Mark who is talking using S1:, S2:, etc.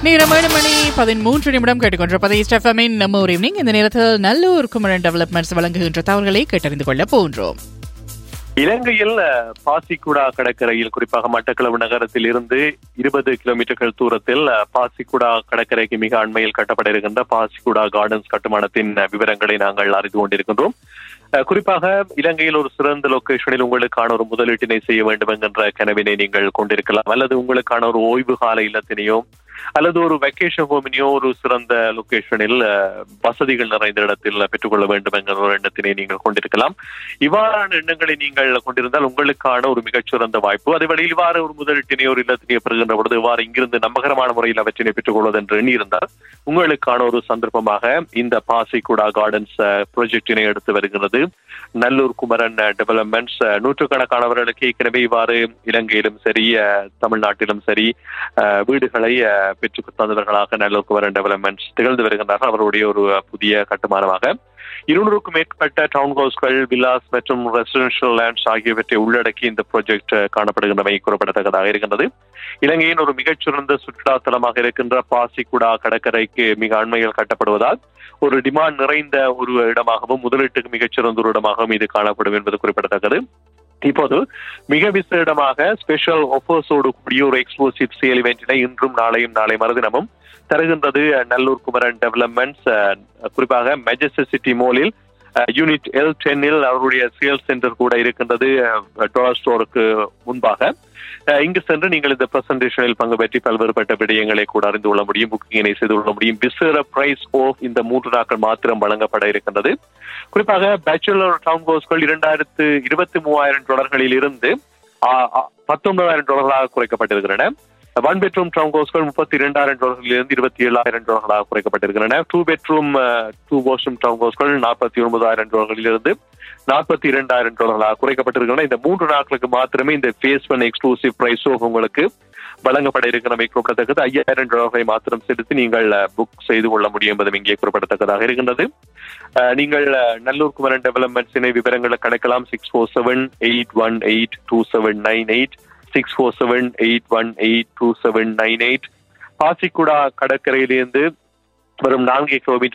S1: நேரம் ஏழு மணி பதிமூன்று நிமிடம் கேட்டுக்கொண்டிருப்பது ஸ்டெஃபமின் நம்ம ஒரு ஈவினிங் இந்த நேரத்தில் நல்லூர் குமரன் டெவலப்மெண்ட்ஸ் வழங்குகின்ற தகவல்களை கேட்டறிந்து கொள்ள போன்றோம்
S2: இலங்கையில் அஹ், பாசிக்குடா கடற்கரையில் குறிப்பாக மட்டக்களவு நகரத்தில் இருந்து இருபது கிலோமீட்டர்கள் தூரத்தில் அஹ், பாசிக்குடா கடற்கரைக்கு மிக அண்மையில் கட்டப்பட இருக்கின்ற பாசிக்குடா கார்டன்ஸ் கட்டுமானத்தின் அஹ், விவரங்களை நாங்கள் அறிந்து கொண்டிருக்கின்றோம் அஹ், குறிப்பாக இலங்கையில் ஒரு சிறந்த லொகேஷனில் உங்களுக்கான ஒரு முதலீட்டினை செய்ய வேண்டும் என்கின்ற கனவினை நீங்கள் கொண்டிருக்கலாம் அல்லது உங்களுக்கான ஒரு ஓய்வு கால இல்லத்தினையோ அல்லது ஒரு வெக்கேஷன் ஹோமினையோ ஒரு சிறந்த லொகேஷனில் அஹ், வசதிகள் நிறைந்த இடத்தில் பெற்றுக்கொள்ள வேண்டும் என்கிற ஒரு எண்ணத்தினை நீங்கள் கொண்டிருக்கலாம் இவ்வாறான எண்ணங்களை நீங்கள் கொண்டிருந்தால் உங்களுக்கான ஒரு மிகச்சிறந்த வாய்ப்பு அதே வழியில் இவ்வாறு ஒரு முதலீட்டினையோ ஒரு இல்லத்தினையோ பெறுகின்ற பொழுது இவ்வாறு இங்கிருந்து நம்பகரமான முறையில் அவற்றினை பெற்றுக் கொள்வது என்று எண்ணியிருந்தால் உங்களுக்கான ஒரு சந்தர்ப்பமாக இந்த பாசிக்குடா கார்டன்ஸ் ப்ராஜெக்டினை எடுத்து வருகிறது நல்லூர் குமரன் டெவலப்மெண்ட்ஸ் நூற்றுக்கணக்கானவர்களுக்கு ஏற்கனவே இவ்வாறு இலங்கையிலும் சரி அஹ், தமிழ்நாட்டிலும் சரி அஹ், வீடுகளை அஹ், பெற்றுக் தந்தவர்களாக நல்லூர் குமரன் டெவலப்மெண்ட்ஸ் திகழ்ந்து வருகின்றார்கள் அவருடைய ஒரு புதிய கட்டுமானமாக இருநூறுக்கும் மேற்பட்ட டவுன் ஹவுஸ்கள் வில்லாஸ் மற்றும் ரெசிடென்ஷியல் லேண்ட்ஸ் ஆகியவற்றை உள்ளடக்கி இந்த ப்ராஜெக்ட் காணப்படுகின்றமை குறிப்பிடத்தக்கதாக இருக்கின்றது இலங்கையின் ஒரு மிகச்சிறந்த சுற்றுலா தலமாக இருக்கின்ற பாசிக்குடா கடற்கரைக்கு மிக அண்மையில் கட்டப்படுவதால் ஒரு டிமாண்ட் நிறைந்த ஒரு இடமாகவும் முதலீட்டுக்கு மிகச்சிறந்த ஒரு இடமாகவும் இது காணப்படும் என்பது குறிப்பிடத்தக்கது இப்போது மிக விசேடமாக ஸ்பெஷல் ஆஃபர்ஸோடு கூடிய ஒரு எக்ஸ்க்ளூசிவ் சேல் இவெண்டினை இன்றும் நாளையும் நாளை மறுதினமும் தருகின்றது நல்லூர் குமரன் டெவலப்மெண்ட்ஸ் குறிப்பாக மெஜஸ்டர் சிட்டி மோலில் யூனிட் எல் டென்னில் அவருடைய சேல்ஸ் சென்டர் கூட இருக்கின்றது டொலர் ஸ்டோருக்கு முன்பாக அஹ், இங்கு சென்று நீங்கள் இந்த பிரசன்டேஷனில் பங்கு பெற்றி பல்வேறுபட்ட விடயங்களை கூட அறிந்து கொள்ள முடியும் புக்கிங்கினை செய்து கொள்ள முடியும் விசேட பிரைஸ் ஆஃப் இந்த மூன்று நாட்கள் மாத்திரம் வழங்கப்பட இருக்கின்றது குறிப்பாக பேச்சுலர் டவுன் ஹவுஸ்கள் இரண்டாயிரத்து இருபத்தி மூவாயிரம் டாலர்களில் இருந்து ஆ- ஆ- பத்தொன்பதாயிரம் டாலர்களாக குறைக்கப்பட்டிருக்கின்றன ஒன் பெட்ரூம் டவுன் ஹவுஸ்கள் முப்பத்தி இரண்டாயிரம் டாலர்களில் இருந்து இருபத்தி ஏழாயிரம் டாலர்களாக குறைக்கப்பட்டிருக்கின்றன two bedroom two washroom town ஹவுஸ்கள் நாற்பத்தி ஒன்பதாயிரம் டாலர்களில் இருந்து நாற்பத்தி இரண்டாயிரம் டாலர்களாக குறைக்கப்பட்டிருக்கின்றன இந்த மூன்று நாட்களுக்கு மாத்திரமே இந்த ஃபேஸ் ஒன் எக்ஸ்க்ளூசிவ் பிரைஸ் உங்களுக்கு வழங்கப்பட இருக்கிறமை குறிப்பிடத்தக்கது ஐயாயிரம் டாலர்களை மாத்திரம் செலுத்தி நீங்கள் புக் செய்து கொள்ள முடியும் என்பதும் இங்கே குறிப்பிடத்தக்கதாக இருக்கின்றது அஹ், நீங்கள் அஹ், நல்லூர் குமரன் டெவலப்மெண்ட்ஸினை விவரங்களை கணக்கலாம் six four seven eight one eight two seven nine eight six four seven eight one eight two seven nine eight Pasikudah கடற்கரையிலிருந்து வரும் நான்கு கிலோமீட்டர்